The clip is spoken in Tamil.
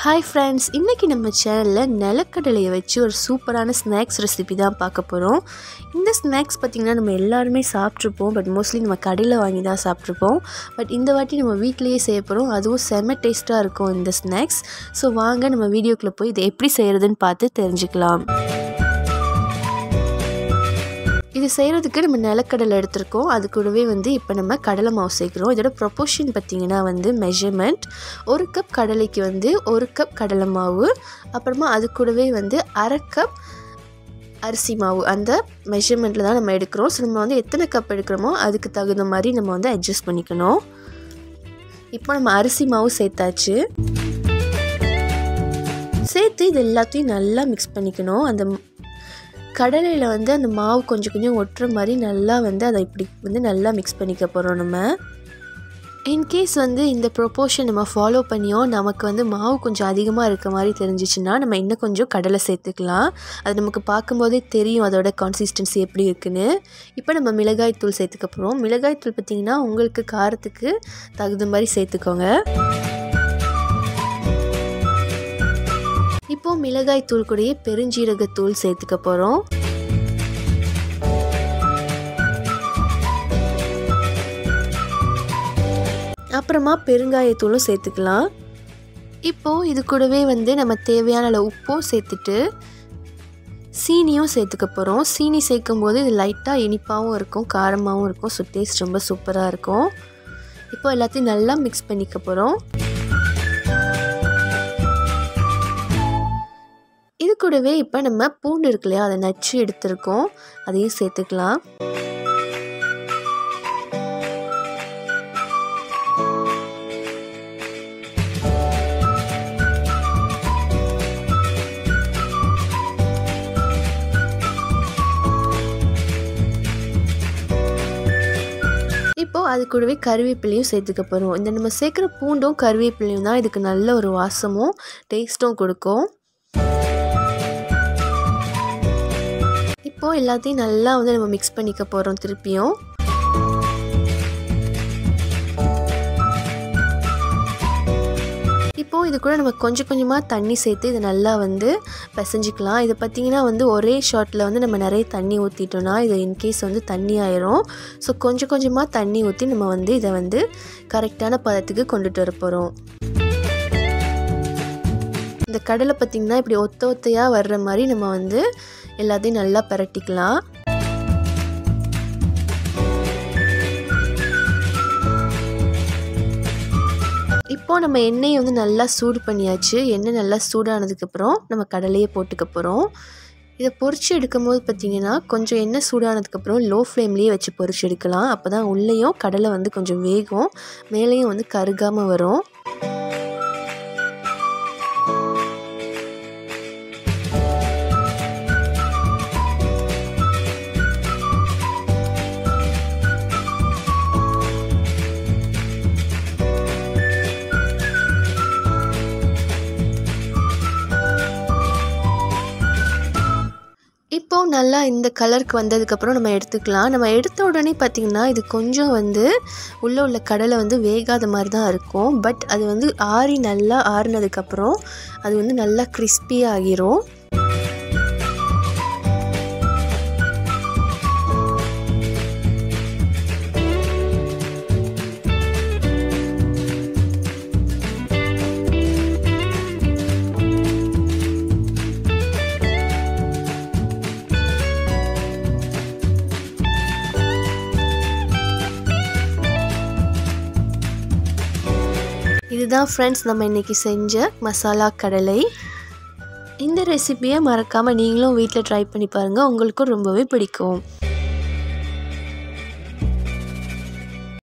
ஹாய் ஃப்ரெண்ட்ஸ் இன்றைக்கி நம்ம சேனலில் நிலக்கடலையை வச்சு ஒரு சூப்பரான ஸ்நாக்ஸ் ரெசிபி தான் பார்க்க போகிறோம் இந்த ஸ்நாக்ஸ் பார்த்திங்கன்னா நம்ம எல்லாருமே சாப்பிட்ருப்போம் பட் மோஸ்ட்லி நம்ம கடையில் வாங்கி தான் சாப்பிட்ருப்போம் பட் இந்த வாட்டி நம்ம வீட்டிலேயே செய்ய போகிறோம் அதுவும் செம்ம டேஸ்ட்டாக இருக்கும் இந்த ஸ்நாக்ஸ் ஸோ வாங்க நம்ம வீடியோக்குள்ளே போய் இதை எப்படி செய்கிறதுன்னு பார்த்து தெரிஞ்சுக்கலாம் இது செய்கிறதுக்கு நம்ம நிலக்கடலை எடுத்திருக்கோம் அது கூடவே வந்து இப்போ நம்ம கடலை மாவு சேர்க்குறோம் இதோட ப்ரொப்போர்ஷன் பார்த்திங்கன்னா வந்து மெஷர்மெண்ட் ஒரு கப் கடலைக்கு வந்து ஒரு கப் கடலை மாவு அப்புறமா அது கூடவே வந்து அரை கப் அரிசி மாவு அந்த மெஷர்மெண்ட்டில் தான் நம்ம எடுக்கிறோம் ஸோ நம்ம வந்து எத்தனை கப் எடுக்கிறோமோ அதுக்கு தகுந்த மாதிரி நம்ம வந்து அட்ஜஸ்ட் பண்ணிக்கணும் இப்போ நம்ம அரிசி மாவு சேர்த்தாச்சு சேர்த்து இது எல்லாத்தையும் நல்லா மிக்ஸ் பண்ணிக்கணும் அந்த கடலையில் வந்து அந்த மாவு கொஞ்சம் கொஞ்சம் ஒட்டுற மாதிரி நல்லா வந்து அதை இப்படி வந்து நல்லா மிக்ஸ் பண்ணிக்க போகிறோம் நம்ம இன்கேஸ் வந்து இந்த ப்ரொப்போர்ஷன் நம்ம ஃபாலோ பண்ணியோம் நமக்கு வந்து மாவு கொஞ்சம் அதிகமாக இருக்க மாதிரி தெரிஞ்சிச்சுன்னா நம்ம இன்னும் கொஞ்சம் கடலை சேர்த்துக்கலாம் அது நமக்கு பார்க்கும்போதே தெரியும் அதோட கன்சிஸ்டன்சி எப்படி இருக்குன்னு இப்போ நம்ம மிளகாய் தூள் சேர்த்துக்க போகிறோம் மிளகாய் தூள் பார்த்திங்கன்னா உங்களுக்கு காரத்துக்கு தகுந்த மாதிரி சேர்த்துக்கோங்க இப்போது மிளகாய் தூள் கூடயே பெருஞ்சீரகத்தூள் சேர்த்துக்க போகிறோம் அப்புறமா பெருங்காயத்தூளும் சேர்த்துக்கலாம் இப்போது இது கூடவே வந்து நம்ம தேவையான அளவு உப்பும் சேர்த்துட்டு சீனியும் சேர்த்துக்க போகிறோம் சீனி சேர்க்கும் போது இது லைட்டாக இனிப்பாகவும் இருக்கும் காரமாகவும் இருக்கும் ஸோ டேஸ்ட் ரொம்ப சூப்பராக இருக்கும் இப்போ எல்லாத்தையும் நல்லா மிக்ஸ் பண்ணிக்க போகிறோம் இது கூடவே இப்போ நம்ம பூண்டு இருக்கு இல்லையா அதை நச்சு எடுத்திருக்கோம் அதையும் சேர்த்துக்கலாம் இப்போது அது கூடவே கருவேப்பிலையும் சேர்த்துக்க போகிறோம் இந்த நம்ம சேர்க்குற பூண்டும் கருவேப்பிலையும் தான் இதுக்கு நல்ல ஒரு வாசமும் டேஸ்ட்டும் கொடுக்கும் இப்போது எல்லாத்தையும் நல்லா வந்து நம்ம மிக்ஸ் பண்ணிக்க போகிறோம் திருப்பியும் இப்போது இது கூட நம்ம கொஞ்சம் கொஞ்சமாக தண்ணி சேர்த்து இதை நல்லா வந்து பிசைஞ்சிக்கலாம் இதை பார்த்திங்கன்னா வந்து ஒரே ஷாட்டில் வந்து நம்ம நிறைய தண்ணி ஊற்றிட்டோன்னா இது இன்கேஸ் வந்து தண்ணி ஆயிரும் ஸோ கொஞ்சம் கொஞ்சமாக தண்ணி ஊற்றி நம்ம வந்து இதை வந்து கரெக்டான பதத்துக்கு கொண்டுட்டு வர போகிறோம் இந்த கடலை பார்த்திங்கன்னா இப்படி ஒத்த ஒத்தையாக வர்ற மாதிரி நம்ம வந்து எல்லாத்தையும் நல்லா பரட்டிக்கலாம் இப்போது நம்ம எண்ணெயை வந்து நல்லா சூடு பண்ணியாச்சு எண்ணெய் நல்லா சூடானதுக்கப்புறம் நம்ம கடலையை போட்டுக்க போகிறோம் இதை பொரிச்சு எடுக்கும் போது பார்த்திங்கன்னா கொஞ்சம் எண்ணெய் சூடானதுக்கப்புறம் லோ ஃப்ளேம்லேயே வச்சு பொரிச்சு எடுக்கலாம் அப்போ தான் உள்ளேயும் கடலை வந்து கொஞ்சம் வேகும் மேலேயும் வந்து கருகாமல் வரும் இப்போது நல்லா இந்த கலருக்கு வந்ததுக்கப்புறம் நம்ம எடுத்துக்கலாம் நம்ம எடுத்த உடனே பார்த்திங்கன்னா இது கொஞ்சம் வந்து உள்ளே உள்ள கடலை வந்து வேகாத மாதிரி தான் இருக்கும் பட் அது வந்து ஆறி நல்லா ஆறினதுக்கப்புறம் அது வந்து நல்லா கிறிஸ்பியாக ஆகிரும் இதுதான் ஃப்ரெண்ட்ஸ் நம்ம இன்றைக்கி செஞ்ச மசாலா கடலை இந்த ரெசிப்பியை மறக்காமல் நீங்களும் வீட்டில் ட்ரை பண்ணி பாருங்கள் உங்களுக்கும் ரொம்பவே பிடிக்கும்